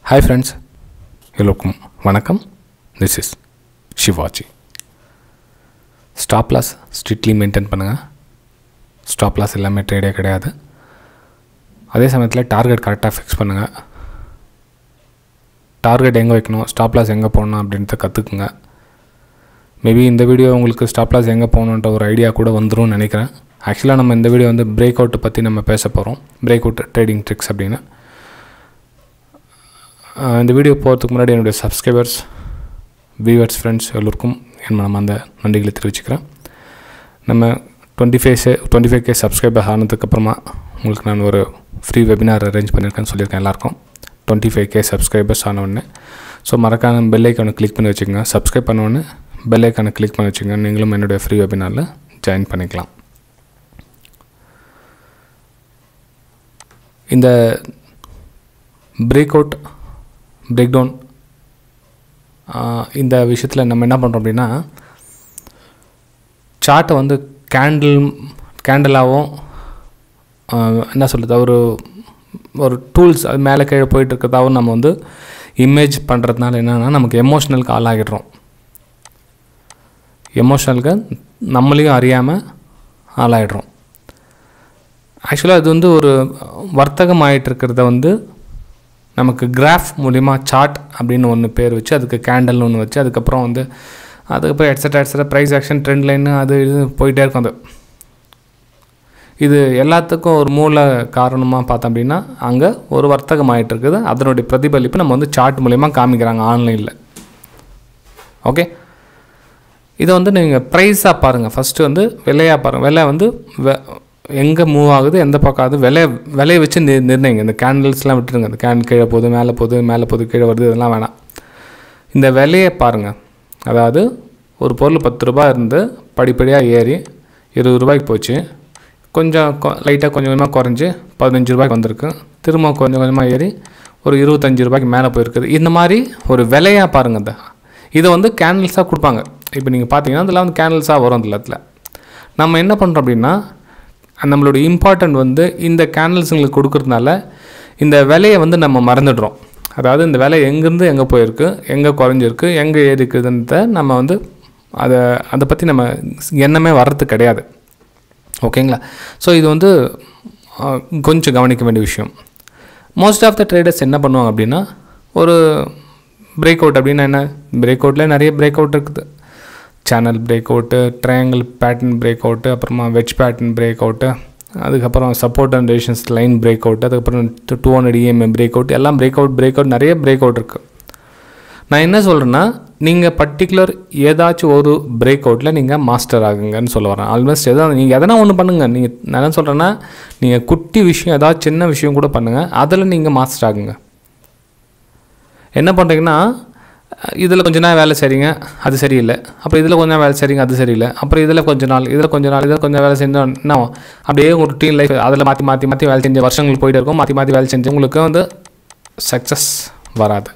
hi friends எல்லோருக்கும் வணக்கம் this is Sivaji stop loss strictly maintain பண்ணுங்கள் ஸ்டாப் லாஸ் எல்லாமே ட்ரேடே கிடையாது அதே சமயத்தில் டார்கெட் கரெக்டாக ஃபிக்ஸ் பண்ணுங்கள் டார்கெட் எங்கே வைக்கணும் ஸ்டாப் லாஸ் எங்கே போடணும் அப்படின்றத கற்றுக்குங்க மேபி இந்த வீடியோ உங்களுக்கு ஸ்டாப் லாஸ் எங்கே போகணுன்ற ஒரு ஐடியா கூட வந்துரும்னு நினைக்கிறேன் ஆக்சுவலாக நம்ம இந்த வீடியோ வந்து பிரேக் அவுட்டை பற்றி நம்ம பேச போகிறோம் பிரேக் அவுட் ட்ரேடிங் ட்ரிக்ஸ் அப்படின்னு ஆஹ் இந்த வீடியோ போகிறதுக்கு முன்னாடி என்னுடைய சப்ஸ்கிரைபர்ஸ் வியூவர்ஸ் ஃப்ரெண்ட்ஸ் எல்லோருக்கும் என் மனமார்ந்த நன்றிகளை தெரிவிச்சுக்கிறேன் நம்ம twenty five twenty five K subscriber ஆனதுக்கப்புறமா உங்களுக்கு நான் ஒரு ஃப்ரீ வெபினார் அரேஞ்ச் பண்ணியிருக்கேன்னு சொல்லியிருக்கேன் எல்லாருக்கும் டுவெண்ட்டி ஃபைவ் கே சப்ஸ்கிரைபர்ஸ் ஆனவுடனே ஸோ மறக்காம பெல் ஐக்கானை கிளிக் பண்ணி வச்சுக்கோங்க சப்ஸ்கிரைப் பண்ண பெல் ஐக்கானை கிளிக் பண்ணி வச்சுக்கோங்க நீங்களும் என்னுடைய ஃப்ரீ வெபினாரில் ஜாயின் பண்ணிக்கலாம் இந்த பிரேக் அவுட் பிரேக் டவுன் இந்த விஷயத்தில் நம்ம என்ன பண்ணுறோம் அப்படின்னா சார்ட்டை வந்து கேண்டில் கேண்டிலாகவும் என்ன சொல்கிறது ஒரு ஒரு டூல்ஸ் அது மேலே கீழே போயிட்டு இருக்கிறதாவும் நம்ம வந்து இமேஜ் பண்ணுறதுனால என்னென்னா நமக்கு எமோஷ்னலுக்கு ஆளாகிடுறோம் எமோஷ்னலுக்கு நம்மளையும் அறியாமல் ஆளாயிடுறோம் ஆக்சுவலாக அது வந்து ஒரு வர்த்தகம் ஆகிட்டு இருக்கிறத வந்து நமக்கு கிராஃப் மூலிமா சார்ட் அப்படின்னு ஒன்று பேர் வச்சு அதுக்கு கேண்டல்னு ஒன்று வச்சு அதுக்கப்புறம் வந்து அதுக்கப்புறம் etcetera etcetera price action trend line அது இது போயிட்டே இருக்கும் அது இது எல்லாத்துக்கும் ஒரு மூல காரணமாக பார்த்தோம் அப்படின்னா அங்கே ஒரு வர்த்தகம் ஆகிட்டு இருக்குது அதனுடைய பிரதிபலிப்பு நம்ம வந்து சார்ட் மூலிமா காமிக்கிறாங்க ஆன்லைனில் ஓகே இதை வந்து நீங்கள் ப்ரைஸாக பாருங்கள் ஃபஸ்ட்டு வந்து விலையாக பாருங்கள் விலை வந்து வெ எங்கே மூவ் ஆகுது எந்த பக்கம் ஆகுது விலை விலையை வச்சு நி நிர்ணயிங்க இந்த கேண்டில்ஸ்லாம் விட்டுருங்க இந்த கேண்டில் கீழே போகுது மேலே போகுது மேலே போகுது கீழே வருது இதெல்லாம் வேணாம் இந்த விலையை பாருங்கள் அதாவது ஒரு பொருள் பத்து ரூபாய் இருந்து படிப்படியாக ஏறி இருபது ரூபாய்க்கு போச்சு கொஞ்சம் லைட்டாக கொஞ்சம் கொஞ்சமாக குறைஞ்சி பதினஞ்சு ரூபாய்க்கு வந்திருக்கு திரும்ப கொஞ்சம் கொஞ்சமாக ஏறி ஒரு இருபத்தஞ்சி ரூபாய்க்கு மேலே போயிருக்குது இந்த மாதிரி ஒரு விலையாக பாருங்கள் இந்த இதை வந்து கேண்டில்ஸாக கொடுப்பாங்க இப்போ நீங்கள் பார்த்தீங்கன்னா அதில் வந்து கேண்டில்ஸாக வரும் அந்த இடத்துல நம்ம என்ன பண்ணுறோம் அப்படின்னா நம்மளோட இம்பார்ட்டன்ட் வந்து இந்த கேண்டில்ஸுங்களுக்கு கொடுக்கறதுனால இந்த விலையை வந்து நம்ம மறந்துடுறோம் அதாவது இந்த விலை எங்கேருந்து எங்கே போயிருக்கு எங்கே குறைஞ்சிருக்கு எங்கே ஏறிக்குதுன்றத நம்ம வந்து அதை அதை பற்றி நம்ம எண்ணமே வர்றது கிடையாது ஓகேங்களா ஸோ இது வந்து கொஞ்சம் கவனிக்க வேண்டிய விஷயம் மோஸ்ட் ஆஃப் த ட்ரேடர்ஸ் என்ன பண்ணுவாங்க அப்படின்னா ஒரு பிரேக் அவுட் அப்படின்னா என்ன பிரேக் அவுட்டில் நிறைய பிரேக் அவுட் இருக்குது channel break out triangle pattern break out அப்புறமா வெஜ் பேட்டர்ன் பிரேக் அவுட்டு அதுக்கப்புறம் support and resistance line break out அதுக்கப்புறம் two hundred EMA break out எல்லாம் பிரேக் அவுட் பிரேக் அவுட் நிறைய பிரேக் அவுட் இருக்குது நான் என்ன சொல்கிறேன்னா நீங்கள் பர்டிகுலர் ஏதாச்சும் ஒரு பிரேக் அவுட்டில் நீங்கள் மாஸ்டர் ஆகுங்கன்னு சொல்ல வரேன் ஆல்மோஸ்ட் எதாவது நீங்கள் எதனா ஒன்று பண்ணுங்கள் நீங்கள் நான் என்ன சொல்கிறேன்னா நீங்கள் குட்டி விஷயம் ஏதாவது சின்ன விஷயம் கூட பண்ணுங்கள் அதில் நீங்கள் மாஸ்டர் ஆகுங்க என்ன பண்ணுறீங்கன்னா இதில் கொஞ்ச நாள் வேலை செய்கிறீங்க அது சரியில்லை அப்புறம் இதில் கொஞ்சம் வேலை செய்கிறீங்க அது சரியில்லை அப்புறம் இதில் கொஞ்ச நாள் இதில் கொஞ்ச நாள் இதில் கொஞ்சம் வேலை செஞ்சோம் என்ன அப்படியே ஒரு டீம் லைஃப் அதில் மாற்றி மாற்றி மாற்றி வேலை செஞ்ச வருஷங்கள் போயிட்டு இருக்கும் மாற்றி மாற்றி வேலை செஞ்சு உங்களுக்கு வந்து சக்ஸஸ் வராது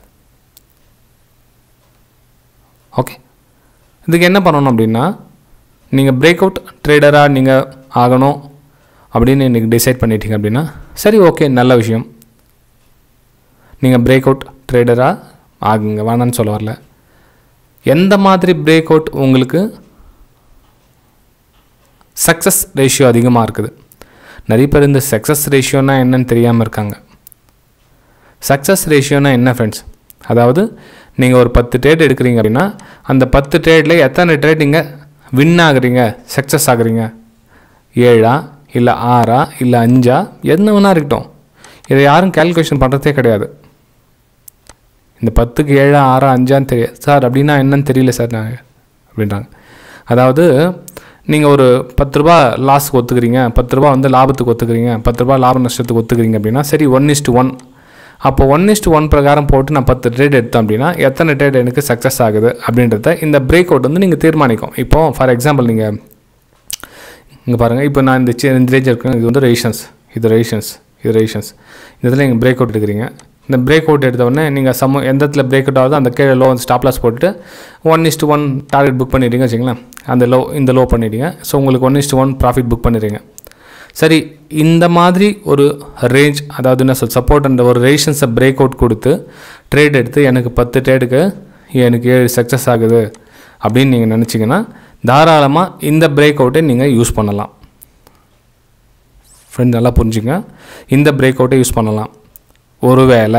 ஓகே இதுக்கு என்ன பண்ணணும் அப்படின்னா நீங்கள் பிரேக் அவுட் ட்ரேடராக நீங்கள் ஆகணும் அப்படின்னு இன்றைக்கி டிசைட் பண்ணிட்டீங்க அப்படின்னா சரி ஓகே நல்ல விஷயம் நீங்கள் பிரேக் அவுட் ட்ரேடராக ஆகுங்க வேணான்னு சொல்ல வரல எந்த மாதிரி பிரேக் அவுட் உங்களுக்கு சக்ஸஸ் ரேஷியோ அதிகமாக இருக்குது நிறைய பேர் இந்த சக்ஸஸ் ரேஷியோனா என்னன்னு தெரியாமல் இருக்காங்க சக்ஸஸ் ரேஷியோனா என்ன ஃப்ரெண்ட்ஸ் அதாவது நீங்கள் ஒரு பத்து ட்ரேட் எடுக்கிறீங்க அப்படின்னா அந்த பத்து ட்ரேடில் எத்தனை ட்ரேட் நீங்கள் வின் ஆகுறீங்க சக்ஸஸ் ஆகுறீங்க ஏழா இல்லை ஆறா இல்லை அஞ்சா என்ன வேணா இருக்கட்டும் இதை யாரும் கேல்குலேஷன் பண்ணுறதே கிடையாது இந்த பத்துக்கு ஏழா ஆறா அஞ்சான்னு தெரியாது சார் அப்படின்னா என்னன்னு தெரியல சார் நாங்கள் அப்படின்றாங்க அதாவது நீங்கள் ஒரு பத்து ரூபா லாஸுக்கு ஒத்துக்கிறீங்க பத்து ரூபா வந்து லாபத்துக்கு ஒத்துக்கிறீங்க பத்து ரூபா லாப நஷ்டத்துக்கு ஒத்துக்கிறீங்க அப்படின்னா சரி ஒன் இஸ்ட்டு ஒன் அப்போ ஒன் இஸ்ட்டு ஒன் பிரகாரம் போட்டு நான் பத்து ட்ரேட் எடுத்தோம் அப்படின்னா எத்தனை ட்ரேட் எனக்கு சக்ஸஸ் ஆகுது அப்படின்றத இந்த பிரேக் அவுட் வந்து நீங்கள் தீர்மானிக்கும் இப்போது ஃபார் எக்ஸாம்பிள் நீங்கள் இங்கே பாருங்கள் இப்போ நான் இந்த இந்த ரேஞ்ச் இருக்கேன் இது வந்து ரேஷன்ஸ் இது ரேஷன்ஸ் இது ரேஷன்ஸ் இந்த இதில் நீங்கள் பிரேக் அவுட் எடுக்கிறீங்க இந்த பிரேக் அவுட் எடுத்த உடனே நீங்கள் சம எந்த இடத்துல பிரேக் அவுட் ஆகுதோ அந்த கீழே லோ வந்து ஸ்டாப் லாஸ் போட்டுட்டு one is to one target book பண்ணிட்டீங்க வச்சுங்களேன் அந்த லோ இந்த லோ பண்ணிட்டீங்க ஸோ உங்களுக்கு one is to one profit book பண்ணிடுறீங்க சரி இந்த மாதிரி ஒரு ரேஞ்ச் அதாவது என்ன சொல் சப்போர்ட் அந்த ஒரு ரேஷன்ஸை பிரேக் அவுட் கொடுத்து ட்ரேட் எடுத்து எனக்கு பத்து ட்ரேடுக்கு எனக்கு ஏழு சக்ஸஸ் ஆகுது அப்படின்னு நீங்கள் நினச்சிங்கன்னா தாராளமாக இந்த பிரேக் அவுட்டை நீங்கள் யூஸ் பண்ணலாம் ஃப்ரெண்ட் நல்லா புரிஞ்சுங்க இந்த பிரேக் அவுட்டை யூஸ் பண்ணலாம் ஒருவேளை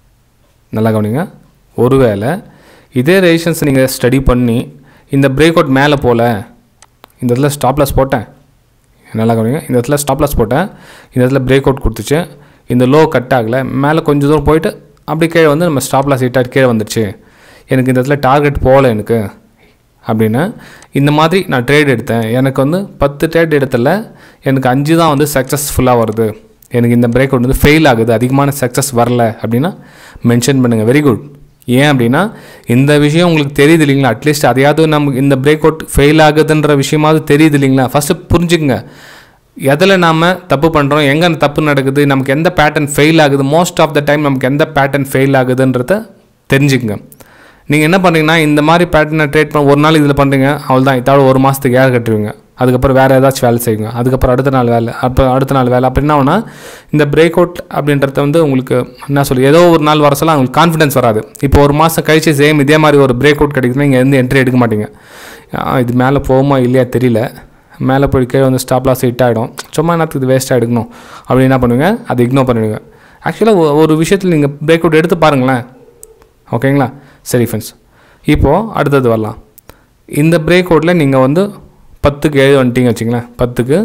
நல்லா கவனிங்க ஒருவேளை இதே ரெசிஷன்ஸ் நீங்கள் ஸ்டடி பண்ணி இந்த பிரேக் அவுட் மேலே போகல இந்த இடத்துல ஸ்டாப்லாஸ் போட்டேன் நல்லா கவனிங்க இந்த இடத்துல ஸ்டாப்லாஸ் போட்டேன் இந்த இடத்துல பிரேக் அவுட் கொடுத்துச்சு இந்த லோ கட் ஆகலை மேலே கொஞ்சம் தூரம் போயிட்டு அப்படி கீழே வந்து நம்ம ஸ்டாப்லாஸ் ஹிட்டாக கீழே வந்துடுச்சு எனக்கு இந்த இடத்துல டார்கெட் போகல எனக்கு அப்படின்னு இந்த மாதிரி நான் ட்ரேட் எடுத்தேன் எனக்கு வந்து பத்து ட்ரேட் எடுத்தல எனக்கு அஞ்சு தான் வந்து சக்ஸஸ்ஃபுல்லாக வருது எனக்கு இந்த பிரேக் அவுட் வந்து ஃபெயில் ஆகுது அதிகமான சக்ஸஸ் வரல அப்படின்னா மென்ஷன் பண்ணுங்கள் வெரி குட் ஏன் அப்படின்னா இந்த விஷயம் உங்களுக்கு தெரியுது இல்லைங்களா அட்லீஸ்ட் அதையாவது நமக்கு இந்த பிரேக் அவுட் ஃபெயில் ஆகுதுன்ற விஷயமாவது தெரியுது இல்லைங்களா ஃபஸ்ட்டு புரிஞ்சுக்குங்க எதில் நாம் தப்பு பண்ணுறோம் எங்கே தப்பு நடக்குது நமக்கு எந்த பேட்டர்ன் ஃபெயில் ஆகுது மோஸ்ட் ஆஃப் த டைம் நமக்கு எந்த பேட்டர்ன் ஃபெயில் ஆகுதுன்றத தெரிஞ்சுக்குங்க நீங்கள் என்ன பண்ணுறீங்கன்னா இந்த மாதிரி பேட்டர்னை ட்ரேட் பண்ண ஒரு நாள் இதில் பண்ணுறீங்க அவள் தான் இதாவோட ஒரு மாதத்துக்கு ஏர் கட்டுருவீங்க அதுக்கப்புறம் வேறு ஏதாச்சும் வேலை செய்யுங்க அதுக்கப்புறம் அடுத்த நாள் வேலை அப்போ அடுத்த நாள் வேலை அப்போ என்ன ஆகுனா இந்த பிரேக் அவுட் அப்படின்றத வந்து உங்களுக்கு என்ன சொல்லி ஏதோ ஒரு நாள் வர சொல்ல உங்களுக்கு கான்ஃபிடன்ஸ் வராது இப்போ ஒரு மாதம் கழிச்சு சேம் இதே மாதிரி ஒரு பிரேக் அவுட் கிடைக்குதுன்னா நீங்கள் எந்த என்ட்ரி எடுக்க மாட்டீங்க ஆ, இது மேலே போகுமா இல்லையா தெரியல மேலே போய் கீழே வந்து ஸ்டாப் லாஸ் ஹிட் ஆகிடும் சும்மா என்னத்துக்கு இது வேஸ்ட்டாக எடுக்கணும் அப்படி என்ன பண்ணுவீங்க அதை இக்னோர் பண்ணிடுங்க ஆக்சுவலாக ஒரு விஷயத்தில் நீங்கள் பிரேக் அவுட் எடுத்து பாருங்களேன் ஓகேங்களா சரி ஃப்ரெண்ட்ஸ் இப்போது அடுத்தது வரலாம் இந்த பிரேக் அவுட்டில் நீங்கள் வந்து பத்துக்கு ஏழு வந்துட்டீங்க வச்சிங்களேன் பத்துக்கு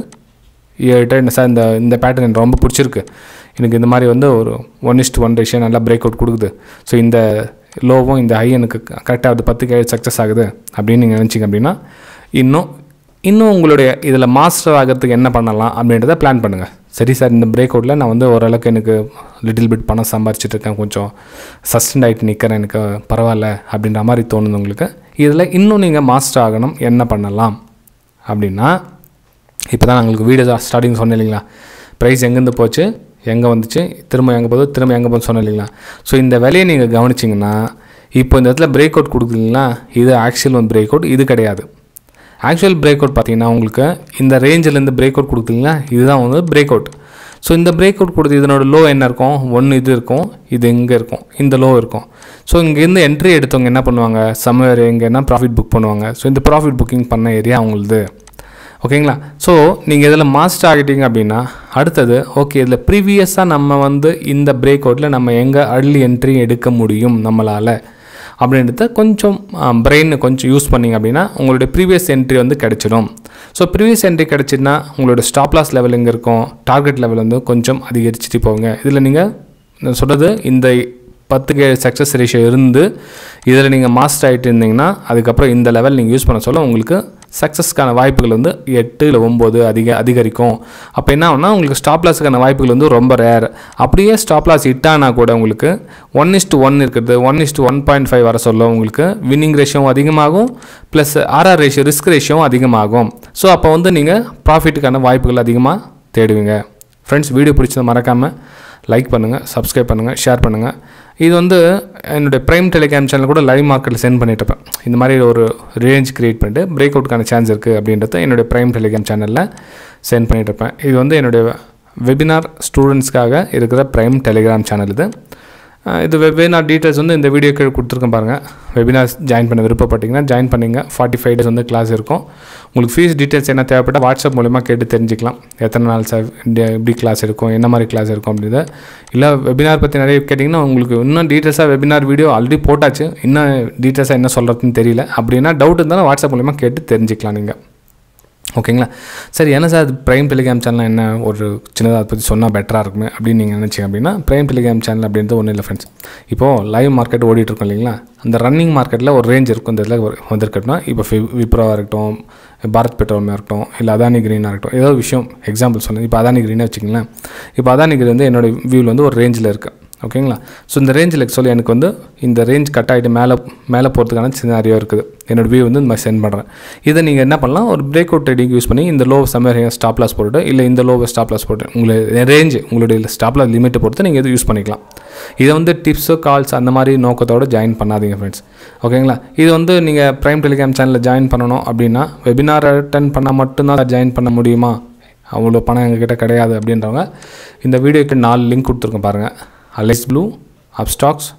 ஏழு டைம் சார் இந்த இந்த பேட்டர்ன் எனக்கு ரொம்ப பிடிச்சிருக்கு எனக்கு இந்த மாதிரி வந்து ஒரு ஒன் இஸ்ட் ஒன் ரேஷியோ நல்லா பிரேக் அவுட் கொடுக்குது ஸோ இந்த லோவும் இந்த ஹை எனக்கு கரெக்டாக அது பத்துக்கு ஏழு சக்ஸஸ் ஆகுது அப்படின்னு நீங்கள் நினச்சிங்க அப்படின்னா இன்னும் இன்னும் உங்களுடைய இதில் மாஸ்டர் ஆகிறதுக்கு என்ன பண்ணலாம் அப்படின்றத பிளான் பண்ணுங்கள் சரி சார் இந்த பிரேக் அவுட்டில் நான் வந்து ஓரளவுக்கு எனக்கு லிட்டில் பிட் பணம் சம்பாரிச்சிட்டு இருக்கேன் கொஞ்சம் சஸ்டெண்ட் ஆகிட்டு நிற்கிறேன் எனக்கு பரவாயில்ல அப்படின்ற மாதிரி தோணுது உங்களுக்கு இதில் இன்னும் நீங்கள் மாஸ்டர் ஆகணும் என்ன பண்ணலாம் அப்படின்னா இப்போ தான் உங்களுக்கு வீடியோ ஸ்டார்டிங் சொன்னேன் இல்லைங்களா ப்ரைஸ் எங்கேருந்து போச்சு எங்கே வந்துச்சு திரும்ப எங்கே போகுது திரும்ப எங்கே போகுது சொன்னேன் இல்லைங்களா ஸோ இந்த விலையை நீங்கள் கவனிச்சிங்கன்னா இப்போ இந்த இடத்துல பிரேக் அவுட் கொடுக்குறீங்களா இது ஆக்சுவல் ஒன் பிரேக் அவுட் இது கிடையாது ஆக்சுவல் பிரேக் அவுட் பார்த்தீங்கன்னா உங்களுக்கு இந்த ரேஞ்சிலேருந்து பிரேக் அவுட் கொடுத்தீங்கன்னா இதுதான் வந்து பிரேக் அவுட் ஸோ இந்த பிரேக் அவுட் கொடுத்து இதனோட லோ என்ன இருக்கும் ஒன்று இது இருக்கும் இது இங்கே இருக்கும் இந்த லோ இருக்கும் ஸோ இங்கேருந்து என்ட்ரி எடுத்தவங்க என்ன பண்ணுவாங்க சம்வேர் எங்கன்னா ப்ராஃபிட் புக் பண்ணுவாங்க ஸோ இந்த ப்ராஃபிட் புக்கிங் பண்ண ஏரியா அவங்களுது ஓகேங்களா ஸோ நீங்கள் இதில் மாஸ்டர் ஆகிட்டீங்க அப்படின்னா அடுத்தது ஓகே இதில் ப்ரீவியஸாக நம்ம வந்து இந்த பிரேக் அவுட்டில் நம்ம எங்கே அர்லி என்ட்ரி எடுக்க முடியும் நம்மளால் அப்படின்றத கொஞ்சம் பிரெயினை கொஞ்சம் யூஸ் பண்ணிங்க அப்படின்னா உங்களுடைய ப்ரீவியஸ் என்ட்ரி வந்து கிடச்சிடும் ஸோ ப்ரீவியஸ் என்ட்ரி கிடச்சிதுன்னா உங்களோட ஸ்டாப் லாஸ் லெவல் எங்கே இருக்கும் டார்கெட் லெவல் வந்து கொஞ்சம் அதிகரிச்சுட்டு போங்க இதில் நீங்கள் நான் சொல்கிறது இந்த பத்துக்கு ஏழு சக்ஸஸ் ரேஷியோ இருந்து இதில் நீங்கள் மாஸ்டர் ஆகிட்டு இருந்தீங்கன்னா அதுக்கப்புறம் இந்த லெவல் நீங்கள் யூஸ் பண்ண சொல்ல உங்களுக்கு சக்ஸஸ்க்கான வாய்ப்புகள் வந்து எட்டு இல்லை ஒம்பது அதிக அதிகரிக்கும் அப்போ என்ன ஆகும்னா உங்களுக்கு ஸ்டாப் லாஸுக்கான வாய்ப்புகள் வந்து ரொம்ப ரேர் அப்படியே ஸ்டாப் லாஸ் ஹிட்டானா கூட உங்களுக்கு ஒன் இஸ்ட்டு ஒன் இருக்கிறது one is to one point five வர சொல்ல உங்களுக்கு வின்னிங் ரேஷியோவும் அதிகமாகும் ப்ளஸ் ஆர்ஆர் ரேஷியோ ரிஸ்க் ரேஷியோவும் அதிகமாகும் ஸோ அப்போ வந்து நீங்கள் ப்ராஃபிட்டுக்கான வாய்ப்புகள் அதிகமாக தேடுவீங்க ஃப்ரெண்ட்ஸ் வீடியோ பிடிச்சதை மறக்காமல் லைக் பண்ணுங்கள் சப்ஸ்கிரைப் பண்ணுங்கள் ஷேர் பண்ணுங்கள் இது வந்து என்னுடைய ப்ரைம் டெலிகிராம் சேனல் கூட லைவ் மார்க்கெட்டில் சென்ட் பண்ணிட்டு இருப்பேன் இந்த மாதிரி ஒரு ரேஞ்ச் க்ரியேட் பண்ணிட்டு பிரேக் அவுட்கான சான்ஸ் இருக்குது அப்படின்றத என்னுடைய ப்ரைம் டெலிகிராம் சேனலில் சென்ட் பண்ணிட்டு இருப்பேன் இது வந்து என்னுடைய வெபினார் ஸ்டூடெண்ட்ஸ்க்காக இருக்கிற ப்ரைம் டெலிகிராம் சேனல் இது அஹ் இது வெபினார் டீட்டெயில்ஸ் வந்து இந்த வீடியோ கீழே கொடுத்துருக்கேன் பாருங்கள் வெபினார் ஜாயின் பண்ண விருப்பப்பட்டீங்கன்னா ஜாயின் பண்ணிங்க ஃபார்ட்டி ஃபைவ் டேஸ் வந்து கிளாஸ் இருக்கும் உங்களுக்கு ஃபீஸ் டீட்டெயில்ஸ் என்ன தேவைப்பட்டால் வாட்ஸ்அப் மூலிமா கேட்டு தெரிஞ்சுக்கலாம் எத்தனை நாள் சார் எப்படி கிளாஸ் இருக்கும் என்ன மாதிரி கிளாஸ் இருக்கும் அப்படின்றத இல்லை வெபினார் பற்றி நிறைய கேட்டிங்கன்னா உங்களுக்கு இன்னும் டீட்டெயில்ஸாக வெபினார் வீடியோ ஆல்ரெடி போட்டாச்சு இன்னும் டீட்டெயில்ஸாக என்ன சொல்கிறதுன்னு தெரியல அப்படின்னா டவுட் இருந்தாலும் வாட்ஸ்அப் மூலிமா கேட்டு தெரிஞ்சுக்கலாம் நீங்கள் ஓகேங்களா சரி என்ன சார் அது ப்ரைம் டெலிகிராம் சேனல் என்ன ஒரு சின்னதாக அதை பற்றி சொன்னால் பெட்டராக இருக்குமே அப்படின்னு நீங்கள் நினச்சிங்க அப்படின்னா ப்ரைம் டெலிகிராம் சேனல் அப்படின்றது ஒன்றும் இல்லை ஃப்ரெண்ட்ஸ் இப்போது லைவ் மார்க்கெட் ஓடிட்டு இருக்கோம் இல்லைங்களா அந்த ரன்னிங் மார்க்கெட்டில் ஒரு ரேஞ்ச் இருக்கும் இந்த இதில் வந்திருக்கட்டும்னா இப்போ ஃபி விப்ரோவாக இருக்கட்டும் பாரத் பெட்ரோலியமாக இருக்கட்டும் இல்லை அதானி கிரீனாக இருக்கட்டும் ஏதோ விஷயம் எக்ஸாம்பிள் சொன்னேன் இப்போ அதானி கிரீனே வச்சுங்களேன் இப்போ அதானி கிரீன் வந்து என்னோட வியூவில் வந்து ஒரு ரேஞ்சில் இருக்குது ஓகேங்களா ஸோ இந்த ரேஞ்சில் சொல்லி எனக்கு வந்து இந்த ரேஞ்ச் கட் ஆகிட்டு மேலே மேலே போகிறதுக்கான சினாரியோ இருக்குது என்னோட வியூ வந்து இந்த மாதிரி சென்ட் பண்ணுறேன் இதை நீங்கள் என்ன பண்ணலாம் ஒரு பிரேக் அவுட் ட்ரேடிங் யூஸ் பண்ணி இந்த லோ சம்மர் ஸ்டாப் லாஸ் போட்டு இல்லை இந்த லோவை ஸ்டாப் லாஸ் போட்டு உங்களுடைய ரேஞ்சு உங்களுடைய ஸ்டாப் லாஸ் லிமிட்டை பொறுத்து நீங்கள் இது யூஸ் பண்ணிக்கலாம் இதை வந்து டிப்ஸோ கால்ஸ் அந்த மாதிரி நோக்கத்தோடு ஜாயின் பண்ணாதீங்க ஃப்ரெண்ட்ஸ் ஓகேங்களா இது வந்து நீங்கள் ப்ரைம் டெலிகிராம் சேனலில் ஜாயின் பண்ணணும் அப்படின்னா வெபினார் அட்டன் பண்ணால் மட்டும்தான் ஜாயின் பண்ண முடியுமா அவ்வளோ பணம் எங்ககிட்ட கிடையாது அப்படின்றவங்க இந்த வீடியோக்கு நாலு லிங்க் கொடுத்துருக்கேன் பாருங்கள் Alice Blue Upstox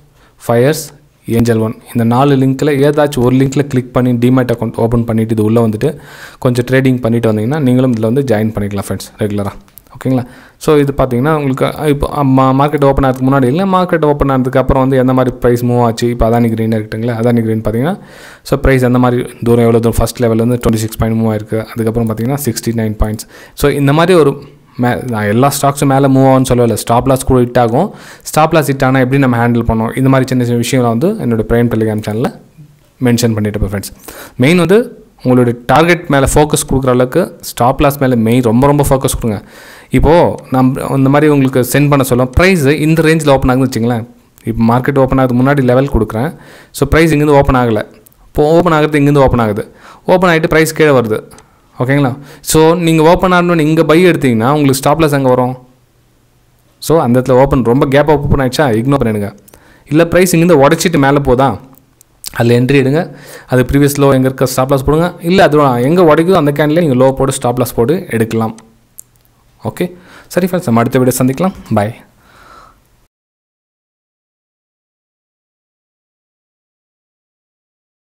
Fyers Angel One இந்த நாலு லிங்க்கில் ஏதாச்சும் ஒரு லிங்க்கில் கிளிக் பண்ணி டிமேட் அக்கௌண்ட் ஓப்பன் பண்ணிவிட்டு இது உள்ளே வந்துட்டு கொஞ்சம் ட்ரேடிங் பண்ணிட்டு வந்தீங்கன்னா நீங்களும் இதில் வந்து ஜாயின் பண்ணிக்கலாம் ஃப்ரெண்ட்ஸ் ரெகுலராக ஓகேங்களா ஸோ இது பார்த்தீங்கன்னா உங்களுக்கு இப்போ மார்க்கெட் ஓப்பன் ஆகிறதுக்கு முன்னாடி இல்லை மார்க்கெட் ஓப்பன் ஆனதுக்கு அப்புறம் வந்து எந்த மாதிரி ப்ரைஸ் மூவ் ஆச்சு இப்போ அதானி கிரீன் இருக்குங்களா அதானி கிரீன் பார்த்தீங்கன்னா ஸோ ப்ரைஸ் எந்த மாதிரி தூரம் எவ்வளோ தூரம் ஃபஸ்ட் லெவல் வந்து டுவெண்ட்டி சிக்ஸ் பாயிண்ட் மூவ் ஆயிருக்கு அதுக்கப்புறம் பார்த்தீங்கன்னா சிக்ஸ்டி நைன் பாயிண்ட்ஸ் ஸோ இந்த மாதிரி ஒரு மே நான் எல்லா ஸ்டாக்ஸும் மேலே மூவ் ஆகும்னு சொல்லலை ஸ்டாப் லாஸ் கூட ஹிட் ஆகும் ஸ்டாப் லாஸ் ஹிட் ஆனால் எப்படி நம்ம ஹேண்டில் பண்ணோம் இந்த மாதிரி சின்ன சின்ன விஷயங்களை வந்து என்னோடய பிரைம் டெலிகிராம் சேனலில் மென்ஷன் பண்ணிட்டு இருப்பேன் ஃப்ரெண்ட்ஸ் மெயின் வந்து உங்களுடைய டார்கெட் மேலே ஃபோக்கஸ் கொடுக்குற அளவுக்கு ஸ்டாப் லாஸ் மேலே மெயின் ரொம்ப ரொம்ப ஃபோக்கஸ் கொடுங்க இப்போது நம்ம இந்த மாதிரி உங்களுக்கு சென்ட் பண்ண சொல்லும் ப்ரைஸ் இந்த ரேஞ்சில் ஓப்பன் ஆகுதுன்னு வச்சுங்களேன் இப்போ மார்க்கெட் ஓப்பன் ஆகுது முன்னாடி லெவல் கொடுக்குறேன் ஸோ ப்ரைஸ் இங்கேருந்து ஓப்பன் ஆகலை இப்போ ஓப்பன் ஆகுறது இங்கேருந்து ஓப்பன் ஆகுது ஓப்பன் ஆகிட்டு ப்ரைஸ் கீழே வருது ஓகேங்களா ஸோ நீங்கள் ஓப்பன் ஆகணும்னு இங்கே பை எடுத்தீங்கன்னா உங்களுக்கு ஸ்டாப் லாஸ் எங்கே வரும் ஸோ அந்த இடத்துல ஓப்பன் ரொம்ப கேப் ஓப்பன் ஆயிடுச்சா இக்னோர் பண்ணிடுங்க இல்லை ப்ரைஸ் இங்கேருந்து உடச்சிட்டு மேலே போதா அதில் என்ட்ரி எடுங்க அது ப்ரீவியஸ் லோ எங்கே இருக்க ஸ்டாப் லாஸ் போடுங்க இல்லை அது எங்கே உடைக்குதோ அந்த கேன்லேயே நீங்கள் லோ போட்டு ஸ்டாப் லாஸ் போட்டு எடுக்கலாம் ஓகே சரி ஃப்ரெண்ட்ஸ் நம்ம அடுத்த வீடியோ சந்திக்கலாம் பாய்